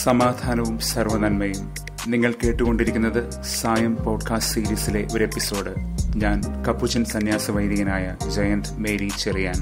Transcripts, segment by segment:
സമാധാനവും സർവനന്മയും നിങ്ങൾ കേട്ടുകൊണ്ടിരിക്കുന്നത് സായം പോഡ്കാസ്റ്റ് സീരീസിലെ ഒരു എപ്പിസോഡ് ഞാൻ കപ്പുച്ചൻ സന്യാസ വൈദികനായ ജയന്ത് മേരി ചെറിയാൻ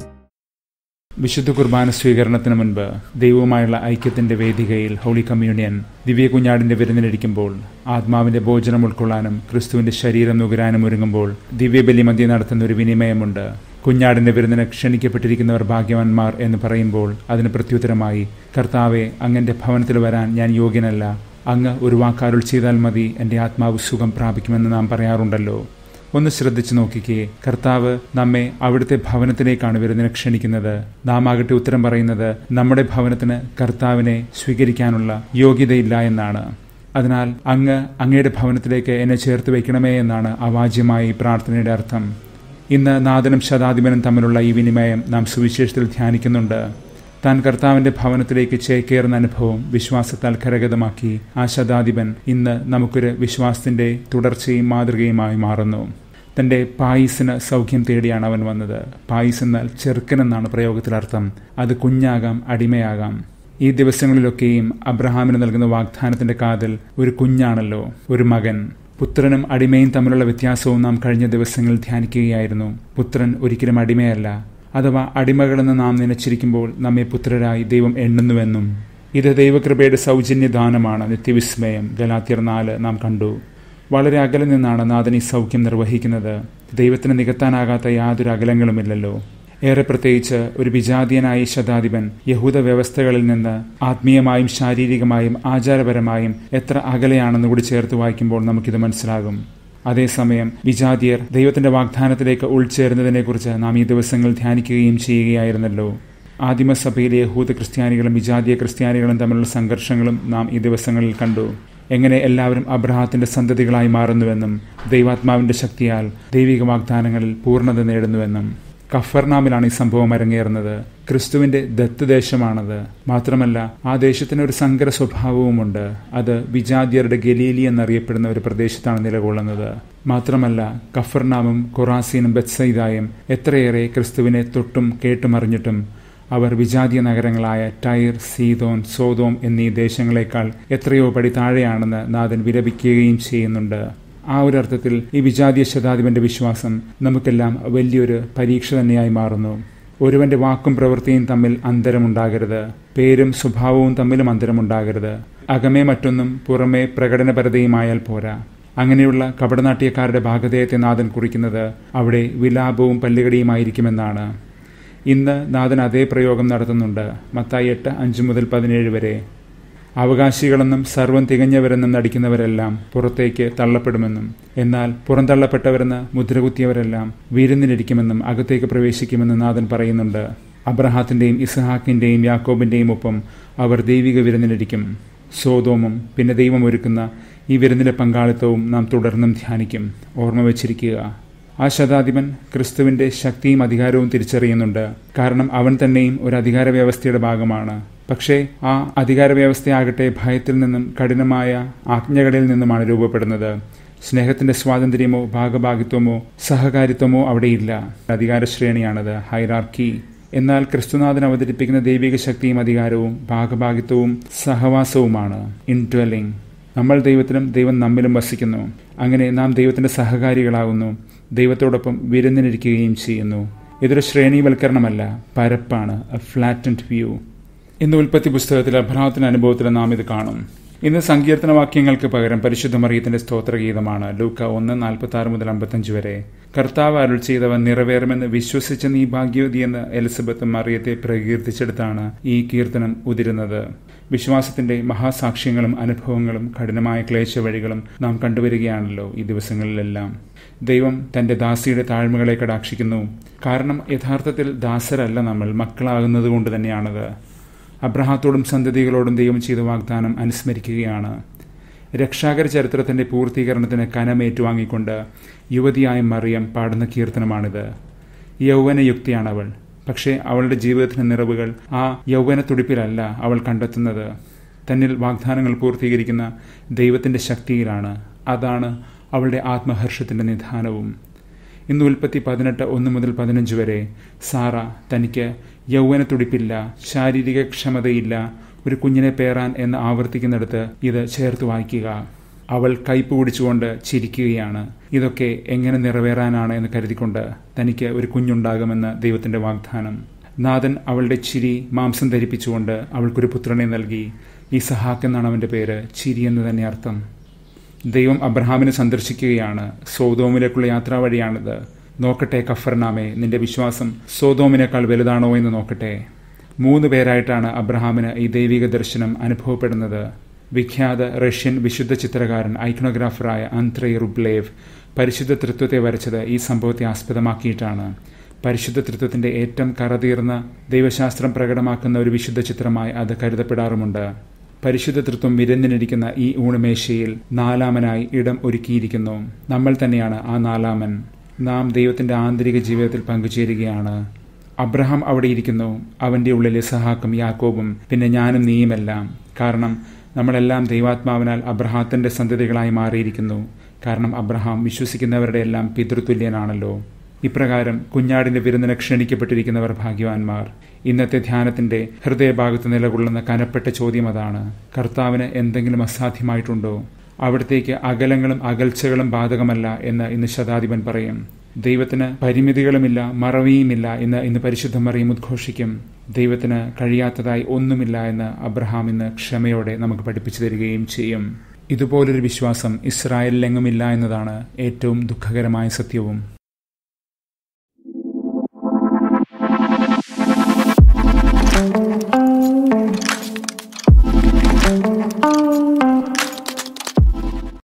വിശുദ്ധ കുർബാന സ്വീകരണത്തിന് മുൻപ് ദൈവവുമായുള്ള ഐക്യത്തിന്റെ വേദികയിൽ ഹോളി കമ്മ്യൂണിയൻ ദിവ്യ കുഞ്ഞാടിന്റെ വിരുന്നിലിരിക്കുമ്പോൾ ആത്മാവിന്റെ ഭോജനം ഉൾക്കൊള്ളാനും ക്രിസ്തുവിന്റെ ശരീരം നുകരാനും ഒരുങ്ങുമ്പോൾ ദിവ്യബലി മധ്യ നടത്തുന്ന ഒരു വിനിമയമുണ്ട് കുഞ്ഞാടിന്റെ വിരുന്നിന് ക്ഷണിക്കപ്പെട്ടിരിക്കുന്നവർ ഭാഗ്യവാന്മാർ എന്ന് പറയുമ്പോൾ അതിന് പ്രത്യുത്തരമായി കർത്താവെ അങ്ങന്റെ ഭവനത്തിൽ വരാൻ ഞാൻ യോഗ്യനല്ല അങ്ങ് ഒരു വാക്കാരുൾ ചെയ്താൽ മതി എൻ്റെ ആത്മാവ് സുഖം പ്രാപിക്കുമെന്ന് നാം പറയാറുണ്ടല്ലോ ഒന്ന് ശ്രദ്ധിച്ചു നോക്കിക്കേ കർത്താവ് നമ്മെ അവിടുത്തെ ഭവനത്തിലേക്കാണ് വിരുന്നിനെ ക്ഷണിക്കുന്നത് നാം ആകട്ടെ ഉത്തരം പറയുന്നത് നമ്മുടെ ഭവനത്തിന് കർത്താവിനെ സ്വീകരിക്കാനുള്ള യോഗ്യതയില്ല എന്നാണ് അതിനാൽ അങ്ങ് അങ്ങയുടെ ഭവനത്തിലേക്ക് എന്നെ ചേർത്ത് വയ്ക്കണമേ എന്നാണ് അവാജ്യമായ ഈ പ്രാർത്ഥനയുടെ അർത്ഥം ഇന്ന് നാഥനും ശതാധിപനും തമ്മിലുള്ള ഈ വിനിമയം നാം സുവിശേഷത്തിൽ ധ്യാനിക്കുന്നുണ്ട് താൻ കർത്താവിന്റെ ഭവനത്തിലേക്ക് ചേക്കേറുന്ന അനുഭവം വിശ്വാസത്താൽ കരഗതമാക്കി ആ ശതാധിപൻ ഇന്ന് നമുക്കൊരു വിശ്വാസത്തിന്റെ തുടർച്ചയും മാതൃകയുമായി മാറുന്നു തന്റെ പായിസിന് സൗഖ്യം തേടിയാണ് അവൻ വന്നത് പായിസ് എന്നാൽ ചെറുക്കനെന്നാണ് പ്രയോഗത്തിലർത്ഥം അത് കുഞ്ഞാകാം അടിമയാകാം ഈ ദിവസങ്ങളിലൊക്കെയും അബ്രഹാമിന് നൽകുന്ന വാഗ്ദാനത്തിന്റെ കാതൽ ഒരു കുഞ്ഞാണല്ലോ ഒരു മകൻ പുത്രനും അടിമയും തമ്മിലുള്ള വ്യത്യാസവും നാം കഴിഞ്ഞ ദിവസങ്ങളിൽ ധ്യാനിക്കുകയായിരുന്നു പുത്രൻ ഒരിക്കലും അടിമയല്ല അഥവാ അടിമകളെന്ന് നാം നനച്ചിരിക്കുമ്പോൾ നമ്മെ പുത്രരായി ദൈവം എണ്ണുന്നുവെന്നും ഇത് ദൈവകൃപയുടെ സൗജന്യദാനമാണ് നിത്യവിസ്മയം ഗലാത്തിയർ നാല് നാം കണ്ടു വളരെ അകലെ നിന്നാണ് നാഥൻ ഈ സൗഖ്യം നിർവഹിക്കുന്നത് ദൈവത്തിന് നികത്താനാകാത്ത യാതൊരു അകലങ്ങളുമില്ലല്ലോ ഏറെ പ്രത്യേകിച്ച് ഒരു വിജാതീയനായ ശതാധിപൻ യഹൂദ വ്യവസ്ഥകളിൽ നിന്ന് ആത്മീയമായും ശാരീരികമായും ആചാരപരമായും എത്ര അകലെയാണെന്ന് കൂടി ചേർത്ത് വായിക്കുമ്പോൾ നമുക്കിത് മനസ്സിലാകും അതേസമയം വിജാതിയർ ദൈവത്തിന്റെ വാഗ്ദാനത്തിലേക്ക് ഉൾച്ചേരുന്നതിനെക്കുറിച്ച് നാം ഈ ദിവസങ്ങൾ ധ്യാനിക്കുകയും ചെയ്യുകയായിരുന്നല്ലോ ആദിമസഭയിലെ യഹൂദ ക്രിസ്ത്യാനികളും വിജാതീയ ക്രിസ്ത്യാനികളും തമ്മിലുള്ള സംഘർഷങ്ങളും നാം ഈ ദിവസങ്ങളിൽ കണ്ടു എങ്ങനെ എല്ലാവരും അബ്രഹാത്തിന്റെ സന്തതികളായി മാറുന്നുവെന്നും ദൈവാത്മാവിന്റെ ശക്തിയാൽ ദൈവിക വാഗ്ദാനങ്ങളിൽ പൂർണ്ണത നേടുന്നുവെന്നും കഫർനാമിലാണ് ഈ സംഭവം അരങ്ങേറുന്നത് ക്രിസ്തുവിന്റെ ദത്തുദേശമാണത് മാത്രമല്ല ആ ദേശത്തിന് ഒരു സങ്കര സ്വഭാവവുമുണ്ട് അത് വിജാതിയരുടെ ഗലീലി എന്നറിയപ്പെടുന്ന ഒരു പ്രദേശത്താണ് നിലകൊള്ളുന്നത് മാത്രമല്ല കഫർനാമും കൊറാസീനും ബത്സൈദായും എത്രയേറെ ക്രിസ്തുവിനെ തൊട്ടും കേട്ടുമറിഞ്ഞിട്ടും അവർ വിജാതീയ നഗരങ്ങളായ ടൈർ സീതോൻ സോതോം എന്നീ ദേശങ്ങളെക്കാൾ എത്രയോ പടി താഴെയാണെന്ന് നാഥൻ വിലപിക്കുകയും ചെയ്യുന്നുണ്ട് ആ ഒരു അർത്ഥത്തിൽ ഈ വിജാതീയ ശതാധിപന്റെ വിശ്വാസം നമുക്കെല്ലാം വലിയൊരു പരീക്ഷ തന്നെയായി മാറുന്നു ഒരുവന്റെ വാക്കും പ്രവൃത്തിയും തമ്മിൽ അന്തരമുണ്ടാകരുത് പേരും സ്വഭാവവും തമ്മിലും അന്തരമുണ്ടാകരുത് അകമേ മറ്റൊന്നും പുറമേ പ്രകടനപരതയുമായാൽ പോരാ അങ്ങനെയുള്ള കപടനാട്യക്കാരുടെ ഭാഗതയത്തെ നാഥൻ കുറിക്കുന്നത് അവിടെ വിലാപവും പല്ലുകടിയുമായിരിക്കുമെന്നാണ് ഇന്ന് നാഥൻ അതേ പ്രയോഗം നടത്തുന്നുണ്ട് മത്തായി എട്ട് അഞ്ച് മുതൽ പതിനേഴ് വരെ അവകാശികളെന്നും സർവം തികഞ്ഞവരെന്നും നടിക്കുന്നവരെല്ലാം പുറത്തേക്ക് തള്ളപ്പെടുമെന്നും എന്നാൽ പുറന്തള്ളപ്പെട്ടവരെന്ന് മുദ്രകുത്തിയവരെല്ലാം വീരുന്നിലിരിക്കുമെന്നും അകത്തേക്ക് പ്രവേശിക്കുമെന്നും നാഥൻ പറയുന്നുണ്ട് അബ്രഹാത്തിന്റെയും ഇസഹാക്കിന്റെയും യാക്കോബിന്റെയും ഒപ്പം അവർ ദൈവിക വിരുന്നിലിരിക്കും സോതോമും പിന്നെ ദൈവം ഒരുക്കുന്ന ഈ വിരുന്നിലെ പങ്കാളിത്തവും നാം തുടർന്നും ധ്യാനിക്കും ഓർമ്മ വച്ചിരിക്കുക ആ ശതാധിപൻ ക്രിസ്തുവിന്റെ ശക്തിയും അധികാരവും തിരിച്ചറിയുന്നുണ്ട് കാരണം അവൻ തന്നെയും ഒരു അധികാര വ്യവസ്ഥയുടെ ഭാഗമാണ് പക്ഷേ ആ അധികാര വ്യവസ്ഥയാകട്ടെ ഭയത്തിൽ നിന്നും കഠിനമായ ആജ്ഞകളിൽ നിന്നുമാണ് രൂപപ്പെടുന്നത് സ്നേഹത്തിന്റെ സ്വാതന്ത്ര്യമോ ഭാഗഭാഗിത്വമോ സഹകാരിത്വമോ അവിടെയില്ല അധികാര ശ്രേണിയാണത് ഹൈറാർക്കി എന്നാൽ ക്രിസ്തുനാഥൻ അവതരിപ്പിക്കുന്ന ദൈവിക ശക്തിയും അധികാരവും ഭാഗഭാഗിത്വവും സഹവാസവുമാണ് ഇൻഡ്വെല്ലിംഗ് നമ്മൾ ദൈവത്തിലും ദൈവം നമ്മിലും വസിക്കുന്നു അങ്ങനെ നാം ദൈവത്തിന്റെ സഹകാരികളാകുന്നു ദൈവത്തോടൊപ്പം വിരുന്നിനിരിക്കുകയും ചെയ്യുന്നു ഇതൊരു ശ്രേണീവൽക്കരണമല്ല പരപ്പാണ് എ ഫ്ലാറ്റൻഡ് വ്യൂ ഇന്ന് ഉൽപ്പത്തി പുസ്തകത്തിൽ അബ്രഹാത്തിന്റെ അനുഭവത്തിൽ നാം ഇത് കാണും ഇന്ന് സങ്കീർത്തന വാക്യങ്ങൾക്ക് പകരം പരിശുദ്ധ മറിയത്തിന്റെ സ്തോത്രഗീതമാണ് ലൂക്ക ഒന്ന് നാൽപ്പത്തി ആറ് മുതൽ അമ്പത്തഞ്ച് വരെ കർത്താവ് അരുൾ ചെയ്തവൻ നിറവേറുമെന്ന് വിശ്വസിച്ച നീ ഭാഗ്യവതി എന്ന് എലിസബത്ത് മറിയത്തെ പ്രകീർത്തിച്ചെടുത്താണ് ഈ കീർത്തനം ഉതിരുന്നത് വിശ്വാസത്തിന്റെ മഹാസാക്ഷ്യങ്ങളും അനുഭവങ്ങളും കഠിനമായ ക്ലേശവഴികളും നാം കണ്ടുവരികയാണല്ലോ ഈ ദിവസങ്ങളിലെല്ലാം ദൈവം തന്റെ ദാസിയുടെ താഴ്മകളെ കടാക്ഷിക്കുന്നു കാരണം യഥാർത്ഥത്തിൽ ദാസരല്ല നമ്മൾ മക്കളാകുന്നത് കൊണ്ട് തന്നെയാണത് അബ്രഹാത്തോടും സന്തതികളോടും ദൈവം ചെയ്ത വാഗ്ദാനം അനുസ്മരിക്കുകയാണ് രക്ഷാകര ചരിത്രത്തിന്റെ പൂർത്തീകരണത്തിന് കനമേറ്റുവാങ്ങിക്കൊണ്ട് യുവതിയായ മറിയം പാടുന്ന കീർത്തനമാണിത് യൗവനയുക്തിയാണ് അവൾ പക്ഷേ അവളുടെ ജീവിതത്തിന്റെ നിറവുകൾ ആ യൗവന തുടിപ്പിലല്ല അവൾ കണ്ടെത്തുന്നത് തന്നിൽ വാഗ്ദാനങ്ങൾ പൂർത്തീകരിക്കുന്ന ദൈവത്തിന്റെ ശക്തിയിലാണ് അതാണ് അവളുടെ ആത്മഹർഷത്തിന്റെ നിധാനവും ഇന്ന് ഉൽപ്പത്തി പതിനെട്ട് ഒന്ന് മുതൽ പതിനഞ്ച് വരെ സാറ തനിക്ക് യൗവന തുടിപ്പില്ല ശാരീരിക ക്ഷമതയില്ല ഒരു കുഞ്ഞിനെ പേറാൻ എന്ന് ആവർത്തിക്കുന്നിടത്ത് ഇത് ചേർത്ത് വായിക്കുക അവൾ കയ്പ് കുടിച്ചുകൊണ്ട് ചിരിക്കുകയാണ് ഇതൊക്കെ എങ്ങനെ നിറവേറാനാണ് എന്ന് കരുതിക്കൊണ്ട് തനിക്ക് ഒരു കുഞ്ഞുണ്ടാകുമെന്ന് ദൈവത്തിന്റെ വാഗ്ദാനം നാഥൻ അവളുടെ ചിരി മാംസം ധരിപ്പിച്ചുകൊണ്ട് അവൾക്കൊരു പുത്രനെ നൽകി ഈ സഹാക്ക് എന്നാണ് അവന്റെ പേര് ചിരി എന്ന് തന്നെ അർത്ഥം ദൈവം അബ്രഹാമിനെ സന്ദർശിക്കുകയാണ് സോതോമിലേക്കുള്ള യാത്രാ വഴിയാണിത് നോക്കട്ടെ കഫർനാമേ നിന്റെ വിശ്വാസം സോതോമിനേക്കാൾ വലുതാണോ എന്ന് നോക്കട്ടെ മൂന്ന് പേരായിട്ടാണ് അബ്രഹാമിന് ഈ ദൈവിക ദർശനം അനുഭവപ്പെടുന്നത് വിഖ്യാത റഷ്യൻ വിശുദ്ധ ചിത്രകാരൻ ഐക്കണോഗ്രാഫറായ അന്ത്രേ റുബ്ലേവ് പരിശുദ്ധ തൃത്വത്തെ വരച്ചത് ഈ സംഭവത്തെ ആസ്പദമാക്കിയിട്ടാണ് പരിശുദ്ധ തൃത്വത്തിന്റെ ഏറ്റവും കറതീർന്ന ദൈവശാസ്ത്രം പ്രകടമാക്കുന്ന ഒരു വിശുദ്ധ ചിത്രമായി അത് കരുതപ്പെടാറുമുണ്ട് പരിശുദ്ധ തൃത്വം വിരന്നിനിരിക്കുന്ന ഈ ഊണമേശയിൽ നാലാമനായി ഇടം ഒരുക്കിയിരിക്കുന്നു നമ്മൾ തന്നെയാണ് ആ നാലാമൻ നാം ദൈവത്തിന്റെ ആന്തരിക ജീവിതത്തിൽ പങ്കുചേരുകയാണ് അബ്രഹാം അവിടെ ഇരിക്കുന്നു അവന്റെ ഉള്ളിൽ ഇസഹാക്കും യാക്കോബും പിന്നെ ഞാനും നീയുമെല്ലാം കാരണം നമ്മളെല്ലാം ദൈവാത്മാവിനാൽ അബ്രഹാത്തിന്റെ സന്തതികളായി മാറിയിരിക്കുന്നു കാരണം അബ്രഹാം വിശ്വസിക്കുന്നവരുടെ എല്ലാം പിതൃതുല്യനാണല്ലോ ഇപ്രകാരം കുഞ്ഞാടിന്റെ വിരുന്നിന് ക്ഷണിക്കപ്പെട്ടിരിക്കുന്നവർ ഭാഗ്യവാന്മാർ ഇന്നത്തെ ധ്യാനത്തിന്റെ ഹൃദയഭാഗത്ത് നിലകൊള്ളുന്ന കനപ്പെട്ട ചോദ്യം അതാണ് കർത്താവിന് എന്തെങ്കിലും അസാധ്യമായിട്ടുണ്ടോ അവിടത്തേക്ക് അകലങ്ങളും അകൽച്ചകളും ബാധകമല്ല എന്ന് ഇന്ന് ശതാധിപൻ പറയും ദൈവത്തിന് പരിമിതികളുമില്ല മറവിയുമില്ല എന്ന് ഇന്ന് പരിശുദ്ധ മറിയും ഉദ്ഘോഷിക്കും ദൈവത്തിന് കഴിയാത്തതായി ഒന്നുമില്ല എന്ന് അബ്രഹാം ഇന്ന് ക്ഷമയോടെ നമുക്ക് പഠിപ്പിച്ചു തരികയും ചെയ്യും ഇതുപോലൊരു വിശ്വാസം ഇസ്രായേലിലെങ്ങുമില്ല എന്നതാണ് ഏറ്റവും ദുഃഖകരമായ സത്യവും